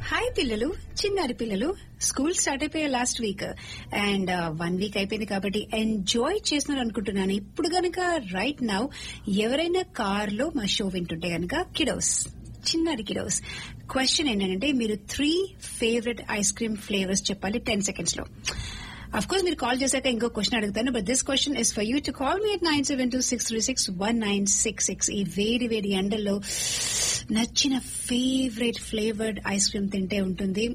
Hi పిల్లలు చిన్నారి పిల్లలు స్కూల్ స్టార్ట్ అయిపోయా last week and one week అయిపోయింది కాబట్టి ఎంజాయ్ చేస్తున్నారు అనుకుంటున్నాను ఇప్పుడు గనక రైట్ నౌ ఎవరైనా కార్ లో మా షో వింటుంటే గనక కిడోస్ చిన్నారి కిడోస్ క్వశ్చన్ ఏంటంటే మీరు three favourite ice cream flavours చెప్పాలి టెన్ సెకండ్స్ లో అఫ్ కోర్స్ మీరు కాల్ చేశాక ఇంకో క్వశ్చన్ అడుగుతాను but this question is for you to call me at nine seven two six three six one nine six six ఈ వేడి వేడి ఎండల్లో నచ్చిన ఫేవరెట్ ఫ్లేవర్డ్ ఐస్ క్రీమ్ తింటే ఉంటుంది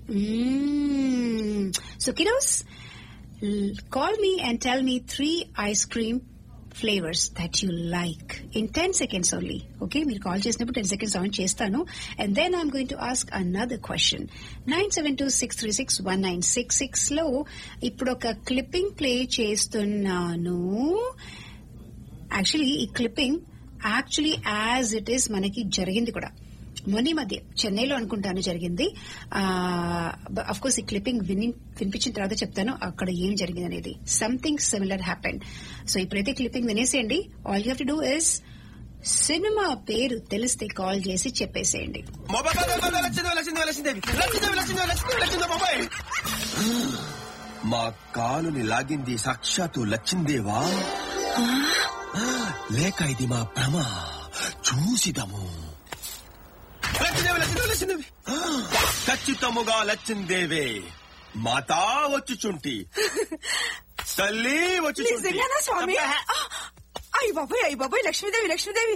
so kiddos call me and tell me three ice cream flavours that you like in ten seconds only okay మీరు call చేసినప్పుడు ten seconds on చేస్తాను and then I'm going to ask another question nine seven two six three six one nine six six లో ఇప్పుడు ఒక clipping play చేస్తున్నాను actually ఈ clipping actually as it is మనకి జరిగింది కూడా మొన్న మధ్య చెన్నైలో అనుకుంటాను జరిగింది అఫ్ కోర్స్ ఈ క్లిప్పింగ్ విని వినిపించిన తర్వాత చెప్తాను అక్కడ ఏం జరిగింది అనేది సంథింగ్ సిమిలర్ హ్యాపెన్ సో ఇప్పుడైతే క్లిప్పింగ్ వినేసేయండి all you have to do is cinema పేరు తెలిస్తే కాల్ చేసి చెప్పేసేయండి మా కాలుని లాగింది సాక్షాత్తు లచ్చిందేవా లేక ఇది మా భ్రమ చూసిదము లచ్చిందేవి లచ్చిందేవి లచ్చిందేవి ఖచ్చితముగా లచ్చిందేవే మాతా వచ్చుచుంటి తల్లి వచ్చుచుంటి నిజంగానా స్వామి అయ్య బాబాయ్ అయ్య బాబాయ్ లక్ష్మీదేవి లక్ష్మీదేవి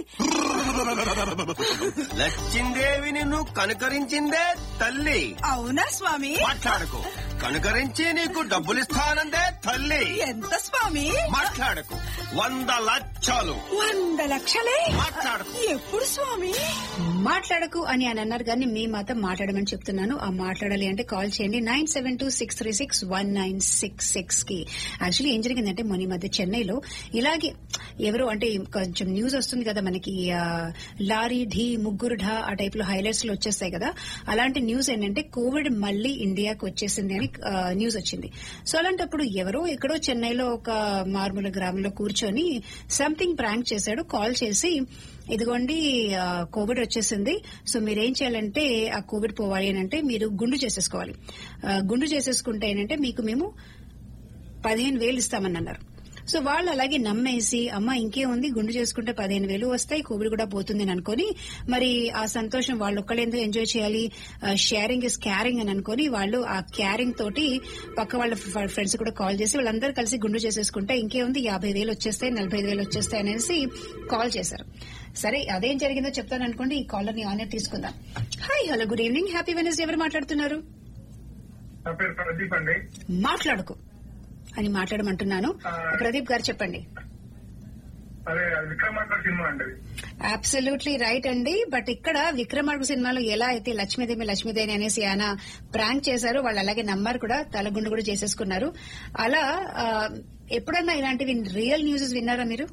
లచ్చిందేవి నిన్ను కనుకరించిందే తల్లి అవునా స్వామి మాట్లాడకు కనుకరించి నీకు డబ్బులిస్తానందే తల్లి ఎంత స్వామి మాట్లాడకు వంద లక్షలు వంద లక్షలే మాట్లాడకు ఎప్పుడు స్వామి మాట్లాడకు అని అని అన్నారు కానీ మీ మాత్రం మాట్లాడమని చెప్తున్నాను ఆ మాట్లాడాలి అంటే కాల్ చేయండి nine seven two six three six one nine six six కి యాక్చువల్లీ ఏం జరిగిందంటే మొన్న ఈ మధ్య చెన్నైలో ఇలాగే ఎవరు అంటే కొంచెం న్యూస్ వస్తుంది కదా మనకి ఆ, లారీ ఢీ ముగ్గురు ఢా ఆ టైప్ లో హైలైట్స్ లో వచ్చేస్తాయి కదా అలాంటి న్యూస్ ఏంటంటే కోవిడ్ మళ్ళీ ఇండియాకి వచ్చేసింది అని ఆ, న్యూస్ వచ్చింది సో అలాంటప్పుడు ఎవరో ఎక్కడో చెన్నైలో ఒక మారుమూల గ్రామంలో కూర్చొని సంథింగ్ ప్రాంక్ చేశాడు కాల్ చేసి ఇదిగోండి ఆ, కోవిడ్ వచ్చేసింది సో మీరేం చేయాలంటే ఆ కోవిడ్ పోవాలి అని అంటే మీరు గుండు చేసేసుకోవాలి ఆ, గుండు చేసేసుకుంటే ఏంటంటే మీకు మేము పదిహేను వేలు ఇస్తామని అన్నారు సో వాళ్ళు అలాగే నమ్మేసి అమ్మ ఇంకేముంది గుండు చేసుకుంటే పదిహేను వేలు వస్తాయి కోవిడ్ కూడా పోతుంది అని అనుకొని మరి ఆ సంతోషం వాళ్ళు ఒక్కళ్ళెందుకు ఎంజాయ్ చేయాలి షేరింగ్ ఇస్ క్యారింగ్ అని అనుకొని వాళ్ళు ఆ క్యారింగ్ తోటి పక్క వాళ్ళ ఫ్రెండ్స్ కూడా కాల్ చేసి వాళ్ళందరూ కలిసి గుండు చేసేసుకుంటే ఇంకేముంది యాభై వేలు వచ్చేస్తాయి నలభై ఐదు వేలు వచ్చేస్తాయి అనేసి కాల్ చేశారు సరే అదేం జరిగిందో చెప్తాను అనుకోండి ఈ కాలర్ ని ఆనర్ తీసుకుందాం hi hello good evening happy వెనస్ ఎవరు మాట్లాడుతున్నారు నా పేరు ప్రదీప్ అండి మాట్లాడకు అని మాట్లాడమంటున్నాను ప్రదీప్ గారు చెప్పండి అదే అది విక్రమార్క సినిమా అండి అది. అబ్సల్యూట్లీ రైట్ అండి బట్ ఇక్కడ విక్రమార్క సినిమాలో ఎలా అయితే లక్ష్మీదేవి లక్ష్మీదేవి అనేసి ఆయన ప్రాంక్ చేశారు వాళ్ళు అలాగే నమ్మారు కూడా తలగుండు కూడా చేసేసుకున్నారు అలా ఆ, ఎప్పుడన్నా ఇలాంటివి రియల్ న్యూసెస్ విన్నారా మీరు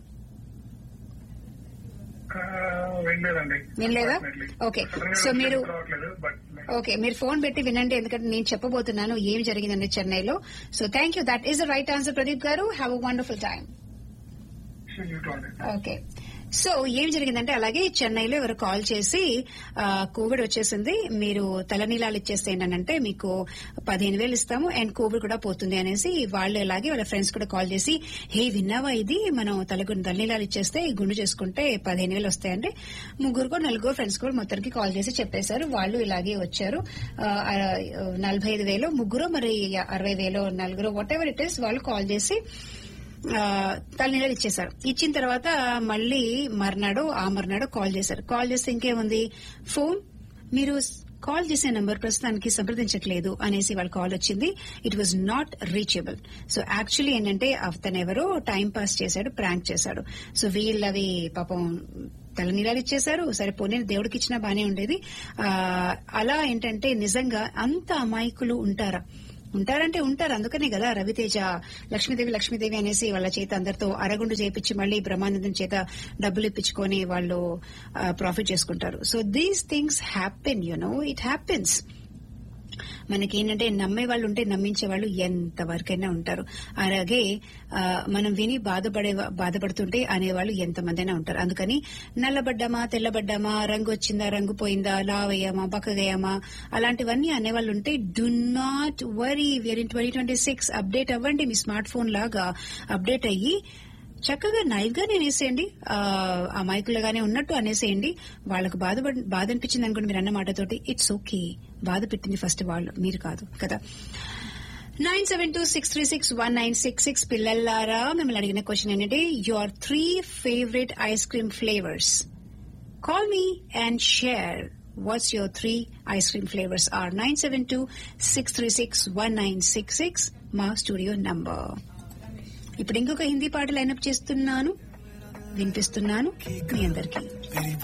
ఆ, వినలేదండి వినలేదా? Definitely. Okay. సడన్గా So మీరు- గుర్తు రావట్లేదు, but ఓకే మీరు ఫోన్ పెట్టి వినండి ఎందుకంటే నేను చెప్పబోతున్నాను ఏం జరిగిందండి చెన్నైలో so thank you that is the right answer Pradeep garu have a wonderful time sure you told it. Okay so ఏం జరిగిందంటే అలాగే చెన్నైలో ఎవరు కాల్ చేసి ఆ, కోవిడ్ వచ్చేసింది మీరు తలనీలాలు ఇచ్చేస్తే ఏంటంటే మీకు పదిహేను వేలు ఇస్తాము అండ్ కోవిడ్ కూడా పోతుంది అనేసి వాళ్ళు అలాగే వాళ్ళ ఫ్రెండ్స్ కూడా కాల్ చేసి హే విన్నావా ఇది మనం తలగు తలనీలాలు ఇచ్చేస్తే ఈ గుండు చేసుకుంటే పదిహేను వేలు వస్తాయంటే ముగ్గురుకో నలుగురు ఫ్రెండ్స్ కూడా మొత్తానికి కాల్ చేసి చెప్పేశారు వాళ్ళు ఇలాగే వచ్చారు ఆ, ఆ, నలభై ఐదు వేలు ముగ్గురు మరి అరవై వేలు నలుగురు వాట్ ఎవర్ ఇట్ ఇస్ వాళ్ళు కాల్ చేసి తలనీళ్ళు ఇచ్చేశారు ఇచ్చిన తర్వాత మళ్ళీ మర్నాడు ఆ మర్నాడు కాల్ చేశారు కాల్ చేస్తే ఇంకేముంది ఫోన్ మీరు కాల్ చేసే నంబర్ ప్రస్తుతానికి సంప్రదించట్లేదు అనేసి వాళ్ళ కాల్ వచ్చింది it was not reachable so actually ఏంటంటే అతను ఎవరో టైం పాస్ చేశాడు ప్రాంక్ చేశాడు సో వీళ్ళవి పాపం తలనీలాలు ఇచ్చేశారు సరే పోనీ దేవుడికి ఇచ్చినా బానే ఉండేది ఆ, అలా ఏంటంటే నిజంగా అంత అమాయకులు ఉంటారా ఉంటారంటే ఉంటారు అందుకనే కదా రవితేజ లక్ష్మీదేవి లక్ష్మీదేవి అనేసి వాళ్ళ చేత అందరితో అరగుండు చేపించి మళ్ళీ బ్రహ్మానందం చేత డబ్బులు ఇప్పించుకొని వాళ్ళు ప్రాఫిట్ చేసుకుంటారు so these things happen you know it happens మనకి ఏంటంటే నమ్మే వాళ్ళు ఉంటే నమ్మించే వాళ్ళు ఎంత వరకైనా ఉంటారు అలాగే ఆ, మనం విని బాధపడే బాధపడుతుంటే అనేవాళ్ళు ఎంతమందైనా ఉంటారు అందుకని నల్లబడ్డామా తెల్లబడ్డామా రంగు వచ్చిందా రంగు పోయిందా లావయ్యామా బక్కగయ్యామా అలాంటివన్నీ అనేవాళ్ళు ఉంటే do not worry we're in twenty twenty six update అవ్వండి మీ స్మార్ట్ ఫోన్ లాగా అప్డేట్ అయ్యి చక్కగా నైవ్ గానే అనేసేయండి ఆ, అమాయకులుగానే ఉన్నట్టు అనేసేయండి వాళ్ళకు బాధ బాధ అనిపించింది అనుకోండి మీరు అన్న మాటతోటి ఇట్స్ ఓకే బాధ పెట్టింది ఫస్ట్ వాళ్ళు మీరు కాదు కదా nine seven two six three six one nine six six పిల్లల్లారా మిమ్మల్ని అడిగిన క్వశ్చన్ ఏంటంటే your three favourite ice cream flavours Call me and share what's your three ice cream flavors are 972-636-1966 మా స్టూడియో నంబర్ ఇప్పుడు ఇంకొక హిందీ పాట లైనప్ చేస్తున్నాను వినిపిస్తున్నాను మీ అందరికీ